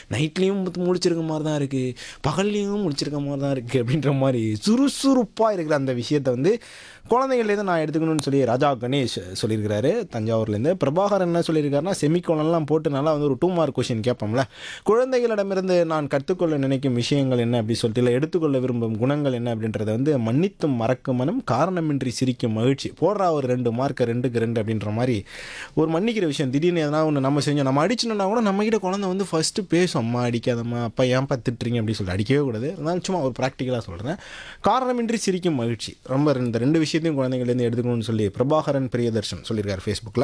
நைட்லேயும் முழிச்சிருக்க மாதிரி தான் இருக்குது பகல்லையும் முழிச்சிருக்க மாதிரி தான் இருக்குது அப்படின்ற மாதிரி சுறுசுறுப்பாக இருக்கிற அந்த விஷயத்தை வந்து குழந்தைங்கள்லேருந்து நான் எடுத்துக்கணும்னு சொல்லி ராஜா கணேஷ் சொல்லியிருக்கிறாரு தஞ்சாவூர்லேருந்து பிரபாகரன் என்ன சொல்லியிருக்காருன்னா செமிகோலன்லாம் போட்டு நல்லா வந்து ஒரு டூ மார்க் கொஷின் கேட்போம்ல குழந்தைகளிடமிருந்து நான் கற்றுக்கொள்ள நினைக்கும் விஷயங்கள் என்ன அப்படி சொல்லிட்டு இல்லை எடுத்துக்கொள்ள விரும்பும் குணங்கள் என்ன அப்படின்றத வந்து மன்னித்தும் மறக்கும் மனம் காரணமின்றி சிரிக்கும் மகிழ்ச்சி போடுறா ஒரு ரெண்டு மார்க் ரெண்டுக்கு ரெண்டு அப்படின்ற மாதிரி ஒரு மன்னிக்கிற விஷயம் திடீர்னு எதனா ஒன்று நம்ம செஞ்சோம் நம்ம அடிச்சோம்னா கூட நம்மகிட்ட குழந்தை வந்து ஃபஸ்ட்டு பேசும் அம்மா அடிக்காதம்மா அப்பா ஏன் திட்டுறீங்க அப்படின்னு சொல்லி அடிக்கவே கூடாது இருந்தாலும் சும்மா ஒரு ப்ராக்டிக்கலாக சொல்கிறேன் காரணமின்றி சிரிக்கும் மகிழ்ச்சி ரொம்ப இந்த ரெண்டு விஷயத்தையும் குழந்தைங்கள்லேருந்து எடுத்துக்கணும்னு சொல்லி பிரபாகரன் பிரியதர்ஷன் சொல்லியிருக்காரு ஃபேஸ்புக்கில்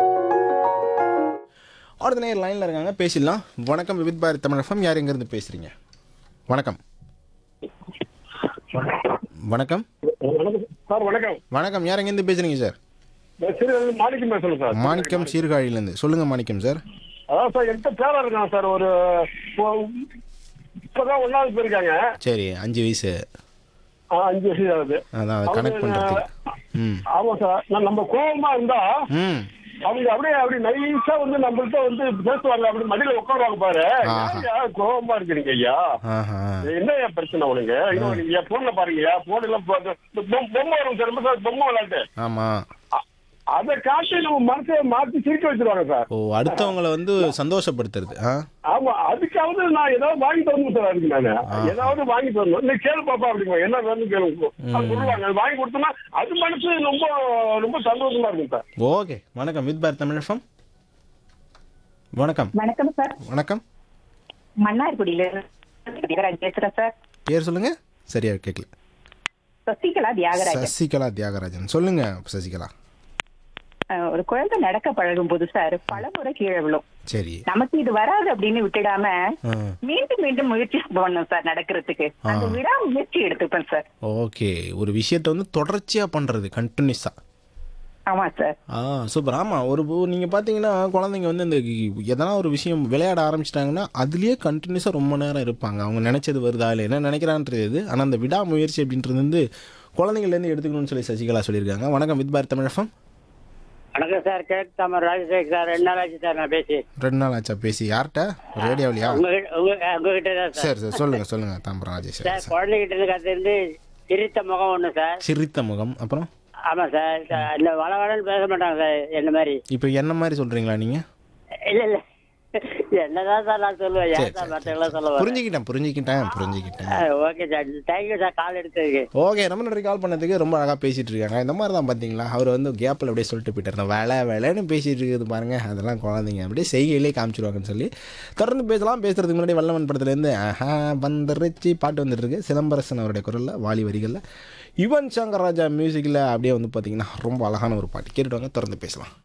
அடுத்த நேரம் லைனில் இருக்காங்க பேசிடலாம் வணக்கம் விவித் பாரத் தமிழ் எஃப்எம் யார் எங்கேருந்து பேசுகிறீங்க வணக்கம் வணக்கம் வணக்கம் சார் வணக்கம் வணக்கம் யார் எங்கேருந்து பேசுகிறீங்க சார் நான் சீர்காழியில மாணிக்கம் பேசுறேன் சார் மாணிக்கம் சீர்காழியிலேருந்து சொல்லுங்கள் மாணிக்கம் சார் அதான் சார் என்கிட்ட பேரா இருக்கான் சார் ஒரு இப்போ- இப்பதான் ஒன்னாவது போயிருக்காங்க சரி அஞ்சு வயசு ஆ, அஞ்சு வருஷம் ஆகுது அதான் அதை கனெக்ட் பண்ணுறதுக்கு ம் ஆமா சார் நான் நம்ம கோபமா இருந்தா ம் அவங்க அப்படியே அப்படி நைஸா வந்து நம்மள்ட்ட வந்து பேசுவாங்க அப்படி மடியில உட்காருவாங்க பாரு ஆஹா. ஏன்யா கோபமா இருக்கிறீங்க ஐயா ஆஹா என்ன ஐயா பிரச்சனை உனக்கு இன்னும் நீங்க போன்ல பாருங்கய்யா போன் எல்லாம் போ- இந்த பொம்- பொம்மை வரும் சார் ரொம்ப சார் பொம்மை விளையாட்டு ஆமாம் அ- அதை காட்டி நம்ம மனசை மாத்தி சிரிக்க வச்சிருவாங்க சார் ஓ அடுத்தவங்களை வந்து சந்தோஷப்படுத்துறது ஆ ஆமா அதுக்காவது நான் ஏதாவது வாங்கி தரணும் சார் அதுக்கு நானு ஏதாவது வாங்கி தரணும் நீ கேளு பாப்பா அப்படிங்க என்ன வேணும் கேளு அது சொல்லுவாங்க அது வாங்கி கொடுத்தோம்னா அது மனசு ரொம்ப ரொம்ப சந்தோஷமா இருக்கும் சார் ஓகே வணக்கம் வித் பாரத் தமிழ் எஃப்எம் வணக்கம் வணக்கம் சார் வணக்கம் மன்னார்குடியில இருந்து தியாகராஜ் பேசுறேன் சார் பேர் சொல்லுங்க சரியா கேட்கல சசிகலா தியாகராஜன் சசிகலா தியாகராஜன் சொல்லுங்க சசிகலா அஹ், ஒரு குழந்தை நடக்க பழகும் போது சார் பலமுறை கீழே விழும் சரி நமக்கு இது வராது அப்படின்னு விட்டுடாம ஆ மீண்டும் மீண்டும் முயற்சி பண்ணணும் சார் நடக்கிறதுக்கு அந்த விடா முயற்சி எடுத்துப்பேன் சார் ஓகே ஒரு விஷயத்தை வந்து தொடர்ச்சியாக பண்ணுறது கண்டினியூஸாக ஆமா சார் ஆ சூப்பர் ஆமாம் ஒரு நீங்கள் பார்த்தீங்கன்னா குழந்தைங்க வந்து இந்த எதனா ஒரு விஷயம் விளையாட ஆரம்பிச்சிட்டாங்கன்னா அதுலேயே கண்டினியூஸாக ரொம்ப நேரம் இருப்பாங்க அவங்க நினச்சது வருதா இல்லை என்ன நினைக்கிறான்றது இது ஆனால் அந்த விடாமுயற்சி அப்படின்றது வந்து குழந்தைங்கள்லேருந்து எடுத்துக்கணும்னு சொல்லி சசிகலா சொல்லியிருக்காங்க வணக்கம் வித் பாரத் தமிழகம் வணக்கம் சார் கேக் தாமர் ராஜசேகர் சார் ரெண்டு நாள் ஆச்சு சார் நான் பேசி ரெண்டு நாள் ஆச்சா பேசி யார்கிட்ட ரேடியோவிலையா உங்ககிட்ட உங்க உங்ககிட்ட தான் சார் சரி சரி சொல்லுங்கள் சொல்லுங்கள் தாம்பரம் ராஜேஷ் சார் குழந்தைகிட்ட இருந்து கத்துருந்து சிரித்த முகம் ஒண்ணு சார் சிரித்த முகம் அப்புறம் ஆமா சார் சார், இந்த வளவளன்னு பேச மாட்டாங்க சார் என்ன மாதிரி இப்போ என்ன மாதிரி சொல்கிறீங்களா நீங்கள் இல்ல இல்ல என்னதான் சார் நான் சொல்லுவேன் சரி, ஏன் சார் சரி, மற்றவங்களாம் சொல்ல வரேன் புரிஞ்சுக்கிட்டேன் புரிஞ்சுக்கிட்டேன் புரிஞ்சுக்கிட்டேன் okay sir thank you sir call எடுத்ததுக்கு ஓகே ரொம்ப நன்றி கால் பண்ணதுக்கு ரொம்ப அழகாக பேசிகிட்டு இருக்காங்க இந்த மாதிரி தான் பார்த்தீங்களா அவர் வந்து கேப்பில் அப்படியே சொல்லிட்டு போயிட்டார் வேலை வேலைன்னு பேசிகிட்டு இருக்குது பாருங்க அதெல்லாம் குழந்தைங்க அப்படியே செய்கையிலே காமிச்சிருவாங்கன்னு சொல்லி தொடர்ந்து பேசலாம் பேசுறதுக்கு முன்னாடி வல்லவன் படத்துலேருந்து ஆஹா வந்துருச்சு பாட்டு வந்துட்டு இருக்கு சிலம்பரசன் அவருடைய குரலில் வாலி வரிகளில் யுவன் சங்கர் ராஜா மியூசிக்கில் அப்படியே வந்து பார்த்தீங்கன்னா ரொம்ப அழகான ஒரு பாட்டு கேட்டுட்டு வாங்க தொடர்ந்து பேசலாம்